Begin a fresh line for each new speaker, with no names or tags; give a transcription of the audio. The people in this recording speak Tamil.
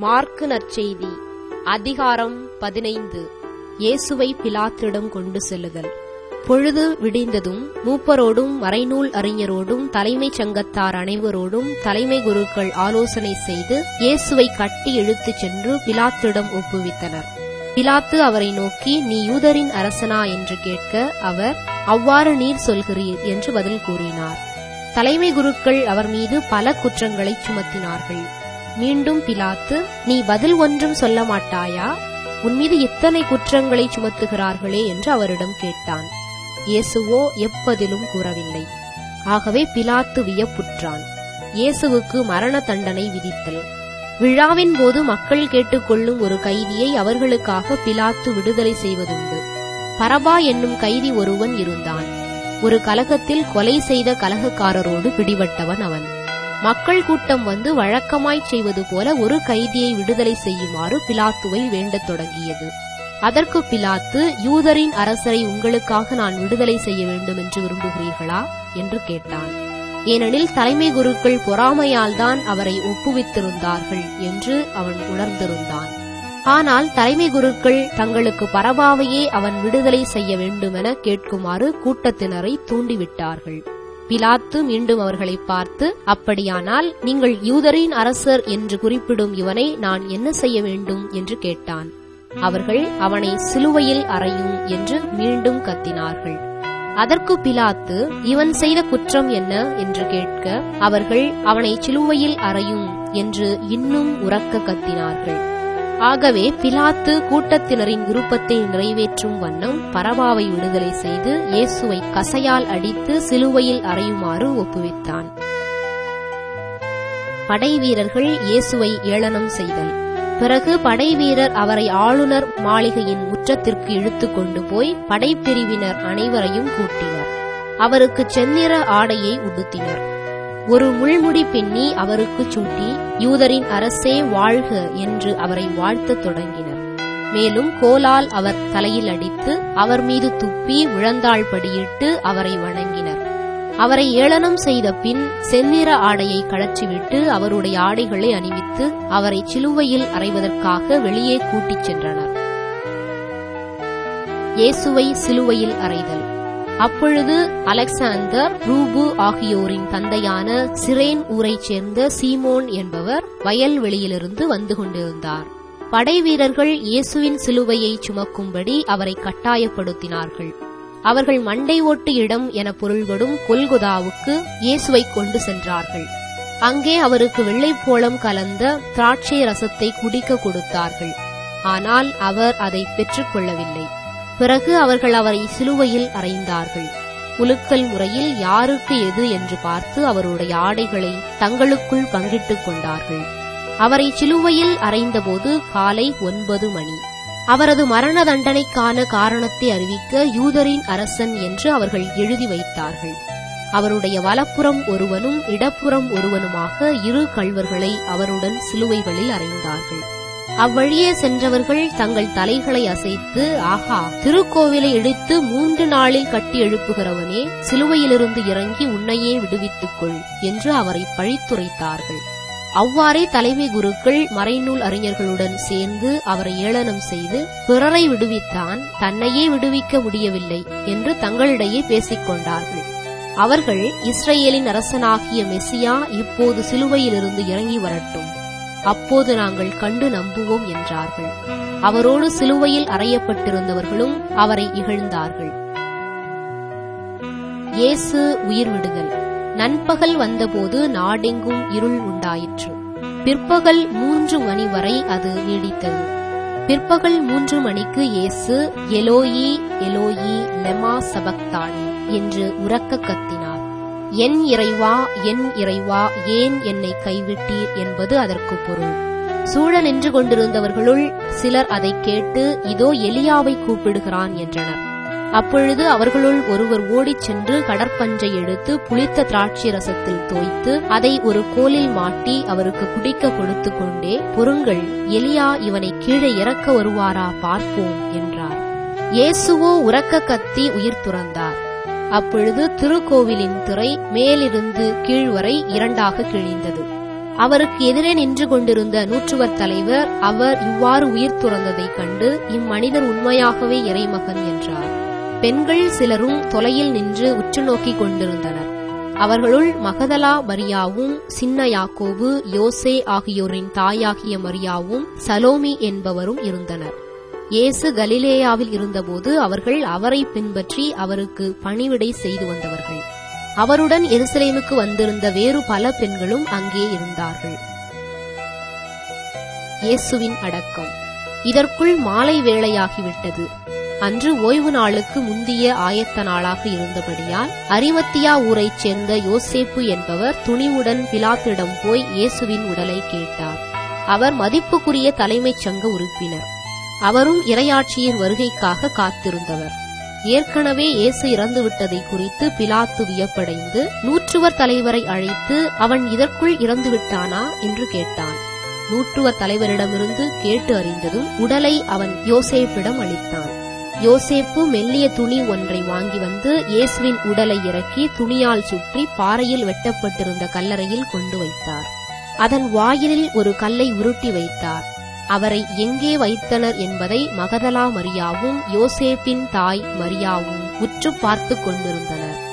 மார்க்கு நற்செய்தி அதிகாரம் பதினைந்து இயேசுவை பிலாத்திடம் கொண்டு செல்லுதல் பொழுது விடிந்ததும் மூப்பரோடும் மறைநூல் அறிஞரோடும் தலைமைச் சங்கத்தார் அனைவரோடும் தலைமை குருக்கள் ஆலோசனை செய்து இயேசுவை கட்டி இழுத்துச் சென்று பிலாத்திடம் ஒப்புவித்தனர் பிலாத்து அவரை நோக்கி நீ யூதரின் அரசனா என்று கேட்க அவர் அவ்வாறு நீர் சொல்கிறீர் என்று பதில் கூறினார் தலைமை குருக்கள் அவர் மீது பல குற்றங்களை சுமத்தினார்கள் மீண்டும் பிலாத்து நீ பதில் ஒன்றும் சொல்ல மாட்டாயா உன் மீது இத்தனை குற்றங்களை சுமத்துகிறார்களே என்று அவரிடம் கேட்டான் இயேசுவோ எப்பதிலும் கூறவில்லை ஆகவே பிலாத்து வியப்புற்றான் இயேசுவுக்கு மரண தண்டனை விதித்தல் விழாவின் போது மக்கள் கேட்டுக்கொள்ளும் ஒரு கைதியை அவர்களுக்காக பிலாத்து விடுதலை செய்வதுண்டு பரபா என்னும் கைதி ஒருவன் இருந்தான் ஒரு கலகத்தில் கொலை செய்த கலகக்காரரோடு பிடிபட்டவன் அவன் மக்கள் கூட்டம் வந்து வழக்கமாய்ச் செய்வது போல ஒரு கைதியை விடுதலை செய்யுமாறு பிலாத்துவை வேண்டத் தொடங்கியது அதற்கு பிலாத்து யூதரின் அரசரை உங்களுக்காக நான் விடுதலை செய்ய வேண்டும் என்று விரும்புகிறீர்களா என்று கேட்டான் ஏனெனில் தலைமை குருக்கள் பொறாமையால் தான் அவரை ஒப்புவித்திருந்தார்கள் என்று அவன் உணர்ந்திருந்தான் ஆனால் தலைமை குருக்கள் தங்களுக்கு பரபாவையே அவன் விடுதலை செய்ய வேண்டுமென கேட்குமாறு கூட்டத்தினரை தூண்டிவிட்டார்கள் பிலாத்து மீண்டும் அவர்களை பார்த்து அப்படியானால் நீங்கள் யூதரின் அரசர் என்று குறிப்பிடும் இவனை நான் என்ன செய்ய வேண்டும் என்று கேட்டான் அவர்கள் அவனை சிலுவையில் அறையும் என்று மீண்டும் கத்தினார்கள் அதற்கு பிலாத்து இவன் செய்த குற்றம் என்ன என்று கேட்க அவர்கள் அவனை சிலுவையில் அறையும் என்று இன்னும் உறக்க கத்தினார்கள் ஆகவே பிலாத்து கூட்டத்தினரின் விருப்பத்தை நிறைவேற்றும் வண்ணம் பரபாவை விடுதலை செய்து இயேசுவை கசையால் அடித்து சிலுவையில் அறையுமாறு ஒப்புவித்தான் படைவீரர்கள் இயேசுவை ஏளனம் செய்தல் பிறகு படைவீரர் அவரை ஆளுநர் மாளிகையின் முற்றத்திற்கு இழுத்துக் கொண்டு போய் படைப்பிரிவினர் அனைவரையும் கூட்டினர் அவருக்கு செந்நிற ஆடையை உடுத்தினர் ஒரு முள்முடி பெண்ணி அவருக்கு சூட்டி யூதரின் அரசே வாழ்க என்று அவரை வாழ்த்தத் தொடங்கினர் மேலும் கோலால் அவர் தலையில் அடித்து அவர் மீது துப்பி முழந்தாள் படியிட்டு அவரை வணங்கினர் அவரை ஏளனம் செய்த பின் செந்நிற ஆடையை கழற்றிவிட்டு அவருடைய ஆடைகளை அணிவித்து அவரை சிலுவையில் அறைவதற்காக வெளியே கூட்டிச் சென்றனர் இயேசுவை சிலுவையில் அறைதல் அப்பொழுது அலெக்சாந்தர் ரூபு ஆகியோரின் தந்தையான சிரேன் ஊரைச் சேர்ந்த சீமோன் என்பவர் வயல்வெளியிலிருந்து வந்து கொண்டிருந்தார் படைவீரர்கள் இயேசுவின் சிலுவையை சுமக்கும்படி அவரை கட்டாயப்படுத்தினார்கள் அவர்கள் மண்டை ஓட்டு இடம் என பொருள்படும் கொல்குதாவுக்கு இயேசுவை கொண்டு சென்றார்கள் அங்கே அவருக்கு வெள்ளைப்போளம் கலந்த திராட்சை ரசத்தை குடிக்க கொடுத்தார்கள் ஆனால் அவர் அதை பெற்றுக்கொள்ளவில்லை பிறகு அவர்கள் அவரை சிலுவையில் அறைந்தார்கள் குலுக்கல் முறையில் யாருக்கு எது என்று பார்த்து அவருடைய ஆடைகளை தங்களுக்குள் பங்கிட்டுக் கொண்டார்கள் அவரை சிலுவையில் அறைந்தபோது காலை ஒன்பது மணி அவரது மரண தண்டனைக்கான காரணத்தை அறிவிக்க யூதரின் அரசன் என்று அவர்கள் எழுதி வைத்தார்கள் அவருடைய வலப்புறம் ஒருவனும் இடப்புறம் ஒருவனுமாக இரு கள்வர்களை அவருடன் சிலுவைகளில் அறைந்தார்கள் அவ்வழியே சென்றவர்கள் தங்கள் தலைகளை அசைத்து ஆஹா திருக்கோவிலை இடித்து மூன்று நாளில் கட்டி எழுப்புகிறவனே சிலுவையிலிருந்து இறங்கி உன்னையே விடுவித்துக் கொள் என்று அவரை பழித்துரைத்தார்கள் அவ்வாறே தலைமை குருக்கள் மறைநூல் அறிஞர்களுடன் சேர்ந்து அவரை ஏளனம் செய்து பிறரை விடுவித்தான் தன்னையே விடுவிக்க முடியவில்லை என்று தங்களிடையே பேசிக் கொண்டார்கள் அவர்கள் இஸ்ரேலின் அரசனாகிய மெசியா இப்போது சிலுவையிலிருந்து இறங்கி வரட்டும் அப்போது நாங்கள் கண்டு நம்புவோம் என்றார்கள் அவரோடு சிலுவையில் அறையப்பட்டிருந்தவர்களும் அவரை இகழ்ந்தார்கள் இயேசு உயிர் விடுதல் நண்பகல் வந்தபோது நாடெங்கும் இருள் உண்டாயிற்று பிற்பகல் மூன்று மணி வரை அது நீடித்தது பிற்பகல் மூன்று மணிக்கு இயேசு எலோயி எலோயி லெமா சபக்தானி என்று உறக்க கத்தினார் என் இறைவா என் இறைவா ஏன் என்னை கைவிட்டீர் என்பது அதற்கு பொருள் சூழ நின்று கொண்டிருந்தவர்களுள் சிலர் அதைக் கேட்டு இதோ எலியாவை கூப்பிடுகிறான் என்றனர் அப்பொழுது அவர்களுள் ஒருவர் ஓடிச் சென்று கடற்பஞ்சை எடுத்து புளித்த திராட்சை ரசத்தில் தோய்த்து அதை ஒரு கோலில் மாட்டி அவருக்கு குடிக்க கொடுத்து கொண்டே பொருங்கள் எலியா இவனை கீழே இறக்க வருவாரா பார்ப்போம் என்றார் இயேசுவோ உறக்க கத்தி உயிர் துறந்தார் அப்பொழுது திருக்கோவிலின் திரை மேலிருந்து கீழ் வரை இரண்டாக கிழிந்தது அவருக்கு எதிரே நின்று கொண்டிருந்த நூற்றுவர் தலைவர் அவர் இவ்வாறு உயிர் துறந்ததைக் கண்டு இம்மனிதர் உண்மையாகவே இறைமகன் என்றார் பெண்கள் சிலரும் தொலையில் நின்று உற்று நோக்கிக் கொண்டிருந்தனர் அவர்களுள் மகதலா மரியாவும் சின்ன யாக்கோபு யோசே ஆகியோரின் தாயாகிய மரியாவும் சலோமி என்பவரும் இருந்தனர் இயேசு கலிலேயாவில் இருந்தபோது அவர்கள் அவரை பின்பற்றி அவருக்கு பணிவிடை செய்து வந்தவர்கள் அவருடன் எருசலேமுக்கு வந்திருந்த வேறு பல பெண்களும் அங்கே இருந்தார்கள் இயேசுவின் அடக்கம் இதற்குள் மாலை வேளையாகிவிட்டது அன்று ஓய்வு நாளுக்கு முந்திய ஆயத்த நாளாக இருந்தபடியால் அரிமத்தியா ஊரைச் சேர்ந்த யோசேப்பு என்பவர் துணிவுடன் பிலாத்திடம் போய் இயேசுவின் உடலை கேட்டார் அவர் மதிப்புக்குரிய தலைமைச் சங்க உறுப்பினர் அவரும் இரையாட்சியின் வருகைக்காக காத்திருந்தவர் ஏற்கனவே இயேசு இறந்துவிட்டதை குறித்து பிலாத்து வியப்படைந்து நூற்றுவர் தலைவரை அழைத்து அவன் இதற்குள் இறந்துவிட்டானா என்று கேட்டான் நூற்றுவர் தலைவரிடமிருந்து கேட்டு அறிந்ததும் உடலை அவன் யோசேப்பிடம் அளித்தான் யோசேப்பு மெல்லிய துணி ஒன்றை வாங்கி வந்து இயேசுவின் உடலை இறக்கி துணியால் சுற்றி பாறையில் வெட்டப்பட்டிருந்த கல்லறையில் கொண்டு வைத்தார் அதன் வாயிலில் ஒரு கல்லை உருட்டி வைத்தார் அவரை எங்கே வைத்தனர் என்பதை மகதலா மரியாவும் யோசேப்பின் தாய் மரியாவும் உற்று பார்த்து கொண்டிருந்தனர்